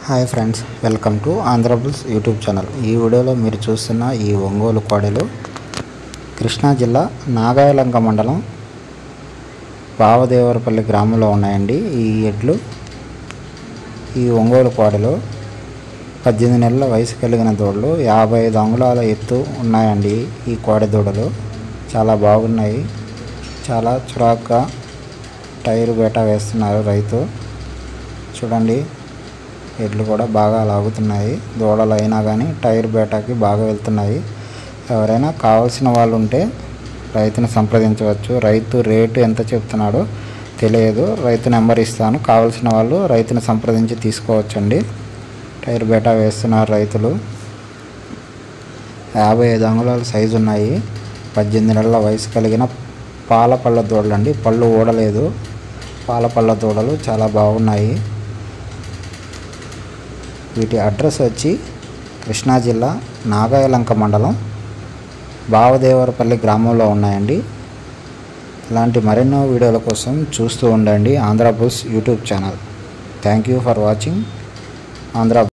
hi friends welcome to Andhra Bulls YouTube channel ఈ వీడియోలో మీరు చూస్తున్న ఈ ఒంగోలు కోడెలు కృష్ణా జిల్లా నాగాయలంక మండలం బావదేవరపల్లి గ్రామంలో ఉన్నాయండి ఈ ఎడ్లు ఈ ఒంగోలు కోడెలు పద్దెనిమిది నెలల వయసు కలిగిన దూడలు యాభై ఐదు అంగుళాల ఎత్తు ఉన్నాయండి ఈ కోడె దూడలు చాలా బాగున్నాయి చాలా చురాగ్గా టైర్ బేటా వేస్తున్నారు రైతు చూడండి ఎడ్లు కూడా బాగా లాగుతున్నాయి దూడలు అయినా కానీ టైర్ బేటాకి బాగా వెళ్తున్నాయి ఎవరైనా కావాల్సిన వాళ్ళు ఉంటే రైతుని సంప్రదించవచ్చు రైతు రేటు ఎంత చెప్తున్నాడో తెలియదు రైతు నెంబర్ ఇస్తాను కావాల్సిన వాళ్ళు రైతుని సంప్రదించి తీసుకోవచ్చండి టైర్ బేటా వేస్తున్నారు రైతులు యాభై ఐదు అంగుళాల సైజు ఉన్నాయి పద్దెనిమిది నెలల వయసు కలిగిన పాల పళ్ళ దూడలు అండి పళ్ళు ఊడలేదు పాల పళ్ళ దూడలు చాలా బాగున్నాయి వీటి అడ్రస్ వచ్చి కృష్ణా జిల్లా నాగాయలంక మండలం బావదేవరపల్లి గ్రామంలో ఉన్నాయండి ఇలాంటి మరెన్నో వీడియోల కోసం చూస్తూ ఉండండి Andhra Bulls YouTube channel thank you for watching Andhra